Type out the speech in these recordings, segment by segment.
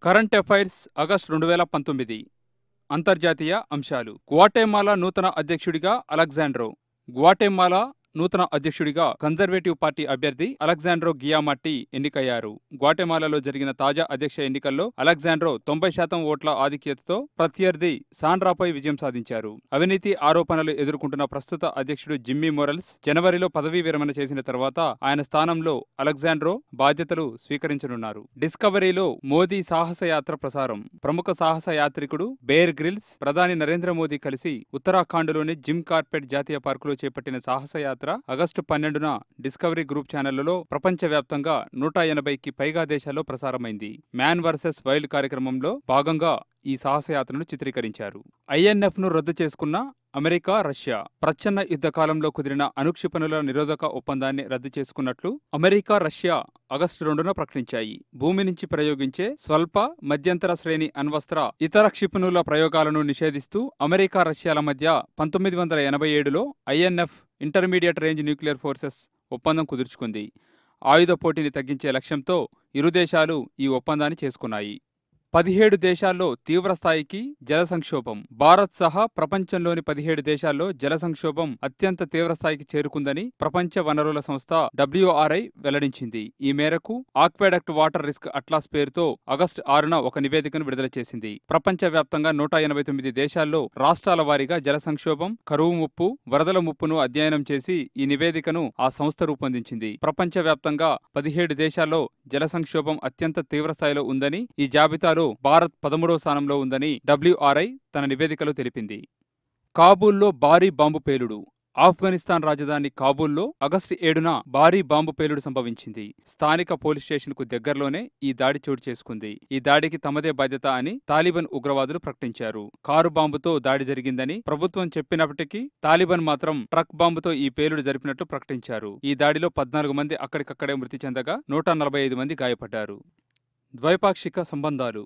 current affairs August రెండు వేల పంతొమ్మిది అంతర్జాతీయ అంశాలు గ్వాటెమాలా నూతన అధ్యక్షుడిగా అలెగ్జాండ్రో గ్వాటెమాలా నూతన అధ్యక్షుడిగా కన్జర్వేటివ్ పార్టీ అభ్యర్థి అలెగ్జాండ్రో గియామాట్టి ఎన్నికయ్యారు గ్వాటెమాలాలో జరిగిన తాజా అధ్యక్ష ఎన్నికల్లో అలెగ్జాండ్రో తొంభై శాతం ఓట్ల ఆధిక్యతతో ప్రత్యర్థి సాండ్రాపై విజయం సాధించారు అవినీతి ఆరోపణలు ఎదుర్కొంటున్న ప్రస్తుత అధ్యక్షుడు జిమ్మీ మొరల్స్ జనవరిలో పదవీ విరమణ చేసిన తర్వాత ఆయన స్థానంలో అలెగ్జాండ్రో బాధ్యతలు స్వీకరించనున్నారు డిస్కవరీలో మోదీ సాహసయాత్ర ప్రసారం ప్రముఖ సాహస యాత్రికుడు బేర్ గ్రిల్స్ ప్రధాని నరేంద్ర మోదీ కలిసి ఉత్తరాఖండ్లోని జిమ్ కార్పెట్ జాతీయ పార్కులో చేపట్టిన సాహసయాత్ర ఆగస్టు పన్నెండున డిస్కవరీ గ్రూప్ ఛానళ్లలో ప్రపంచవ్యాప్తంగా నూట ఎనభైకి పైగా దేశాల్లో ప్రసారమైంది మ్యాన్ వర్సెస్ వైల్డ్ కార్యక్రమంలో భాగంగా ఈ సాహసయాత్రను చిత్రీకరించారు ఐఎన్ఎఫ్ ను రద్దు చేసుకున్న అమెరికా రష్యా ప్రచ్ఛన్న యుద్ధ కాలంలో కుదిరిన అనుక్షిపణుల నిరోధక ఒప్పందాన్ని రద్దు చేసుకున్నట్లు అమెరికా రష్యా ఆగస్టు రెండున ప్రకటించాయి భూమి నుంచి ప్రయోగించే స్వల్ప మధ్యంతర శ్రేణి అణ్వస్త్ర ఇతర క్షిపణుల ప్రయోగాలను నిషేధిస్తూ అమెరికా రష్యాల మధ్య పంతొమ్మిది వందల ఎనభై ఏడులో INF intermediate range nuclear forces ఒప్పందం కుదుర్చుకుంది ఆయుధ పోటీని తగ్గించే లక్ష్యంతో ఇరు దేశాలు ఈ ఒప్పందాన్ని చేసుకున్నాయి పదిహేడు దేశాల్లో తీవ్ర స్థాయికి జల సంక్షోభం భారత్ సహా ప్రపంచంలోని పదిహేడు దేశాల్లో జల సంక్షోభం అత్యంత తీవ్ర స్థాయికి చేరుకుందని ప్రపంచ వనరుల సంస్థ డబ్ల్యూఆర్ఐ వెల్లడించింది ఈ మేరకు ఆక్వాడక్ట్ వాటర్ రిస్క్ అట్లాస్ పేరుతో ఆగస్టు ఆరున ఒక నివేదికను విడుదల చేసింది ప్రపంచవ్యాప్తంగా నూట ఎనభై తొమ్మిది దేశాల్లో రాష్ట్రాల వారీగా జల సంక్షోభం కరువు ముప్పు వరదల ముప్పును అధ్యయనం చేసి ఈ నివేదికను ఆ సంస్థ రూపొందించింది ప్రపంచవ్యాప్తంగా పదిహేడు దేశాల్లో జల సంక్షోభం అత్యంత తీవ్ర స్థాయిలో ఉందని ఈ జాబితాలో భారత్ పదమూడో స్థానంలో ఉందని డబ్ల్యూఆర్ఐ తన నివేదికలో తెలిపింది కాబూల్లో భారీ బాంబు పేలుడు ఆఫ్ఘనిస్తాన్ రాజధాని కాబూల్లో ఆగస్టు ఏడున భారీ బాంబు పేలుడు సంభవించింది స్థానిక పోలీస్ స్టేషన్కు దగ్గరలోనే ఈ దాడి చోటు చేసుకుంది ఈ దాడికి తమదే బాధ్యత అని తాలిబాన్ ఉగ్రవాదులు ప్రకటించారు కారు బాంబుతో దాడి జరిగిందని ప్రభుత్వం చెప్పినప్పటికీ తాలిబాన్ మాత్రం ట్రక్ బాంబుతో ఈ పేలుడు జరిపినట్లు ప్రకటించారు ఈ దాడిలో పద్నాలుగు మంది అక్కడికక్కడే మృతి చెందగా నూట నలభై ఐదు మంది గాయపడ్డారు ద్వైపాక్షిక సంబంధాలు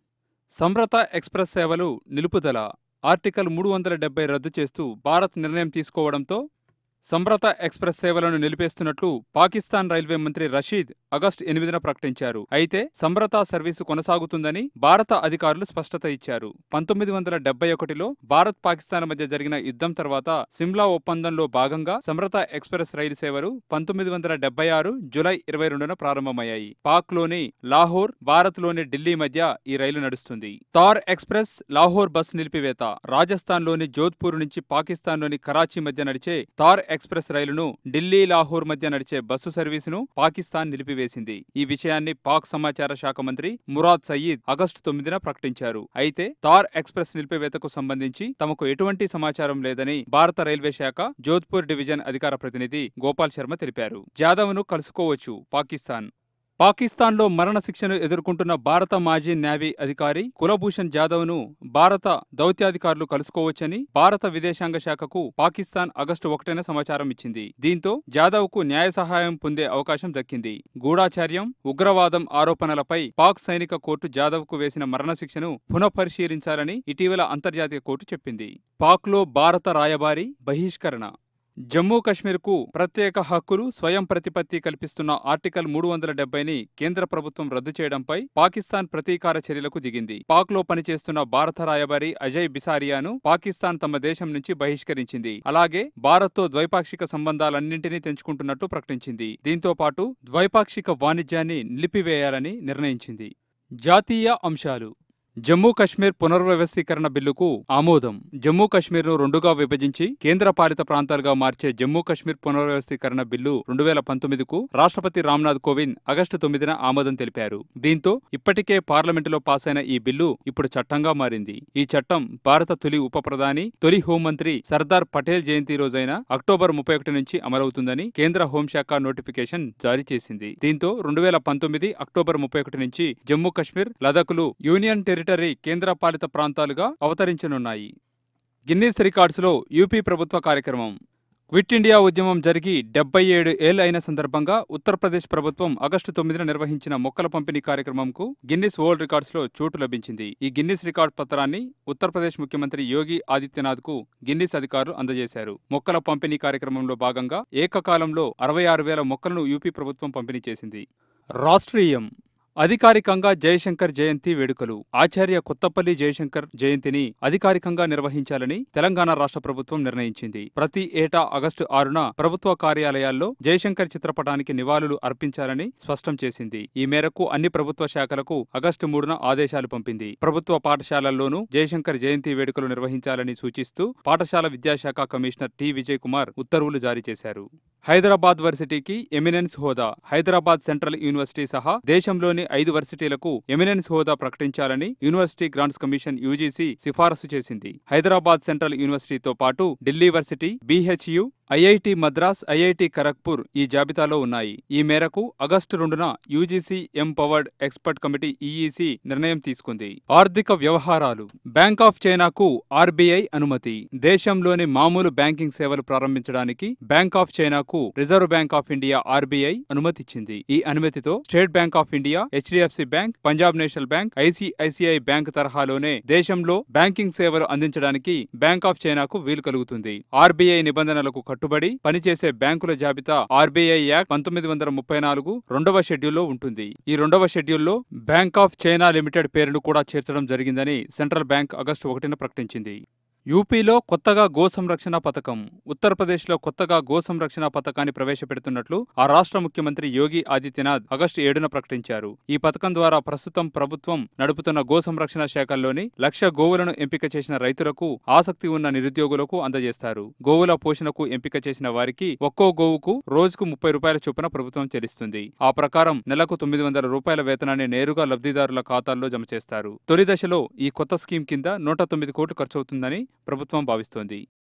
సంవ్రత ఎక్స్ప్రెస్ సేవలు నిలుపుదల ఆర్టికల్ మూడు వందల డెబ్బై రద్దు చేస్తూ భారత్ నిర్ణయం తీసుకోవడంతో సంవ్రత ఎక్స్ప్రెస్ సేవలను నిలిపేస్తున్నట్లు పాకిస్తాన్ రైల్వే మంత్రి రషీద్ ఆగస్టు ఎనిమిదిన ప్రకటించారు అయితే సంవ్రత సర్వీసు కొనసాగుతుందని భారత అధికారులు స్పష్టత ఇచ్చారు పంతొమ్మిది వందల డెబ్బై ఒకటిలో భారత్ పాకిస్తాన్ మధ్య జరిగిన యుద్ధం తర్వాత సిమ్లా ఒప్పందంలో భాగంగా సంవ్రత ఎక్స్ప్రెస్ రైలు సేవలు పంతొమ్మిది వందల డెబ్బై ఆరు జులై ఇరవై రెండున ప్రారంభమయ్యాయి పాక్లోని లాహోర్ భారత్లోని ఢిల్లీ మధ్య ఈ రైలు నడుస్తుంది తార్ ఎక్స్ప్రెస్ లాహోర్ బస్ నిలిపివేత రాజస్థాన్లోని జోధ్పూర్ నుంచి పాకిస్తాన్లోని కరాచీ మధ్య నడిచే తార్ ఎక్స్ప్రెస్ రైలును ఢిల్లీ లాహోర్ మధ్య నడిచే బస్సు సర్వీసును పాకిస్తాన్ నిలిపివేసింది ఈ విషయాన్ని పాక్ సమాచార శాఖ మంత్రి మురాద్ సయీద్ ఆగస్టు తొమ్మిదిన ప్రకటించారు అయితే తార్ ఎక్స్ప్రెస్ నిలిపివేతకు సంబంధించి తమకు ఎటువంటి సమాచారం లేదని భారత రైల్వే శాఖ జోధ్పూర్ డివిజన్ అధికార ప్రతినిధి గోపాల్ శర్మ తెలిపారు జాదవ్ను కలుసుకోవచ్చు పాకిస్తాన్ పాకిస్తాన్లో మరణశిక్షను ఎదుర్కొంటున్న భారత మాజీ నేవీ అధికారి కులభూషణ్ జాదవ్ను భారత దౌత్యాధికారులు కలుసుకోవచ్చని భారత విదేశాంగ శాఖకు పాకిస్తాన్ ఆగస్టు ఒకటిన సమాచారం ఇచ్చింది దీంతో జాదవ్కు న్యాయ సహాయం పొందే అవకాశం దక్కింది గూఢాచార్యం ఉగ్రవాదం ఆరోపణలపై పాక్ సైనిక కోర్టు జాదవ్కు వేసిన మరణశిక్షను పునఃపరిశీలించాలని ఇటీవల అంతర్జాతీయ కోర్టు చెప్పింది పాక్లో భారత రాయబారి బహిష్కరణ జమ్మూ కశ్మీర్కు ప్రత్యేక హక్కులు స్వయం ప్రతిపత్తి కల్పిస్తున్న ఆర్టికల్ మూడు వందల డెబ్బైని కేంద్ర ప్రభుత్వం రద్దు చేయడంపై పాకిస్తాన్ ప్రతీకార చర్యలకు దిగింది పాక్లో పనిచేస్తున్న భారత రాయబారి అజయ్ బిసారియాను పాకిస్తాన్ తమ దేశం నుంచి బహిష్కరించింది అలాగే భారత్తో ద్వైపాక్షిక సంబంధాలన్నింటినీ తెంచుకుంటున్నట్టు ప్రకటించింది దీంతో పాటు ద్వైపాక్షిక వాణిజ్యాన్ని నిలిపివేయాలని నిర్ణయించింది జాతీయ అంశాలు జమ్మూ కశ్మీర్ పునర్వ్యవస్థీకరణ బిల్లుకు ఆమోదం జమ్మూ కశ్మీర్ను రెండుగా విభజించి కేంద్ర పాలిత ప్రాంతాలుగా మార్చే జమ్మూ కశ్మీర్ పునర్వ్యవస్థీకరణ బిల్లు రెండు వేల పంతొమ్మిదికు రాష్ట్రపతి రామ్నాథ్ కోవింద్ ఆగస్టు తొమ్మిదిన ఆమోదం తెలిపారు దీంతో ఇప్పటికే పార్లమెంటులో పాసైన ఈ బిల్లు ఇప్పుడు చట్టంగా మారింది ఈ చట్టం భారత తొలి ఉప ప్రధాని తొలి హోంమంత్రి సర్దార్ పటేల్ జయంతి రోజైన అక్టోబర్ ముప్పై ఒకటి నుంచి అమలవుతుందని కేంద్ర హోంశాఖ నోటిఫికేషన్ జారీ చేసింది దీంతో రెండు వేల పంతొమ్మిది అక్టోబర్ ముప్పై ఒకటి నుంచి జమ్మూ కశ్మీర్ లదఖ్లు యూనియన్ టెరిటరీ కేంద్రపాలిత ప్రాంతాలుగా అవతరించనున్నాయి గిన్నీస్ రికార్డ్స్లో యూపీ ప్రభుత్వ కార్యక్రమం క్విట్ ఇండియా ఉద్యమం జరిగి డెబ్బై ఏడు ఏళ్లు అయిన సందర్భంగా ఉత్తరప్రదేశ్ ప్రభుత్వం ఆగస్టు తొమ్మిదిన నిర్వహించిన మొక్కల పంపిణీ కార్యక్రమంకు గిన్నిస్ వరల్డ్ రికార్డ్స్లో చోటు లభించింది ఈ గిన్నిస్ రికార్డ్ పత్రాన్ని ఉత్తరప్రదేశ్ ముఖ్యమంత్రి యోగి ఆదిత్యనాథ్కు గిన్నిస్ అధికారులు అందజేశారు మొక్కల పంపిణీ కార్యక్రమంలో భాగంగా ఏకకాలంలో అరవై ఆరు వేల మొక్కలను యూపీ ప్రభుత్వం పంపిణీ చేసింది రాష్ట్రీయం అధికారికంగా జయశంకర్ జయంతి వేడుకలు ఆచార్య కొత్తపల్లి జయశంకర్ జయంతిని అధికారికంగా నిర్వహించాలని తెలంగాణ రాష్ట్ర ప్రభుత్వం నిర్ణయించింది ప్రతి ఏటా ఆగస్టు ఆరున ప్రభుత్వ కార్యాలయాల్లో జయశంకర్ చిత్రపటానికి నివాళులు అర్పించాలని స్పష్టం చేసింది ఈ మేరకు అన్ని ప్రభుత్వ శాఖలకు ఆగస్టు మూడున ఆదేశాలు పంపింది ప్రభుత్వ పాఠశాలల్లోనూ జయశంకర్ జయంతి వేడుకలు నిర్వహించాలని సూచిస్తూ పాఠశాల విద్యాశాఖ కమిషనర్ టి విజయ్ కుమార్ ఉత్తర్వులు జారీ చేశారు హైదరాబాద్ వర్సిటీకి ఎమినెన్స్ హోదా హైదరాబాద్ సెంట్రల్ యూనివర్సిటీ సహా దేశంలోని ఐదు వర్సిటీలకు ఎమినెన్స్ హోదా ప్రకటించాలని యూనివర్సిటీ గ్రాంట్స్ కమిషన్ యూజీసీ సిఫారసు చేసింది హైదరాబాద్ సెంట్రల్ యూనివర్సిటీతో పాటు Delhi varsity BHU IIT Madras IIT Kharagpur ఈ జాబితాలో ఉన్నాయి ఈ మేరకు ఆగస్టు రెండున UGC empowered expert committee EEC నిర్ణయం తీసుకుంది ఆర్థిక వ్యవహారాలు బ్యాంక్ ఆఫ్ చైనాకు ఆర్బీఐ అనుమతి దేశంలోని మామూలు బ్యాంకింగ్ సేవలు ప్రారంభించడానికి బ్యాంక్ ఆఫ్ చైనాకు reserve bank of India RBI అనుమతిచ్చింది ఈ అనుమతితో state bank of India HDFC bank Punjab national bank ICICI bank తరహాలోనే దేశంలో బ్యాంకింగ్ సేవలు అందించడానికి బ్యాంక్ ఆఫ్ చైనాకు వీలు కలుగుతుంది ఆర్బీఐ నిబంధనలకు కట్టుబడి పనిచేసే బ్యాంకుల జాబితా ఆర్బీఐ యాక్ట్ పంతొమ్మిది వందల ముప్పై నాలుగు రెండవ షెడ్యూల్లో ఉంటుంది ఈ రెండవ షెడ్యూల్లో బ్యాంక్ ఆఫ్ చైనా లిమిటెడ్ పేరును కూడా చేర్చడం జరిగిందని సెంట్రల్ బ్యాంక్ ఆగస్టు ఒకటిన ప్రకటించింది యూపీలో కొత్తగా గో సంరక్షణ పథకం ఉత్తరప్రదేశ్లో కొత్తగా గో సంరక్షణ పథకాన్ని ప్రవేశపెడుతున్నట్లు ఆ రాష్ట్ర ముఖ్యమంత్రి యోగి ఆదిత్యనాథ్ ఆగస్టు ఏడున ప్రకటించారు ఈ పథకం ద్వారా ప్రస్తుతం ప్రభుత్వం నడుపుతున్న గో సంరక్షణ శాఖల్లోని లక్ష గోవులను ఎంపిక చేసిన రైతులకు ఆసక్తి ఉన్న నిరుద్యోగులకు అందజేస్తారు గోవుల పోషణకు ఎంపిక చేసిన వారికి ఒక్కో గోవుకు రోజుకు ముప్పై రూపాయల చొప్పున ప్రభుత్వం చెల్లిస్తుంది ఆ ప్రకారం నెలకు తొమ్మిది వందల రూపాయల వేతనాన్ని నేరుగా లబ్ధిదారుల ఖాతాల్లో జమ చేస్తారు తొలి దశలో ఈ కొత్త స్కీమ్ కింద నూట తొమ్మిది కోట్లు ఖర్చవుతుందని ప్రభుత్వం భావిస్తోంది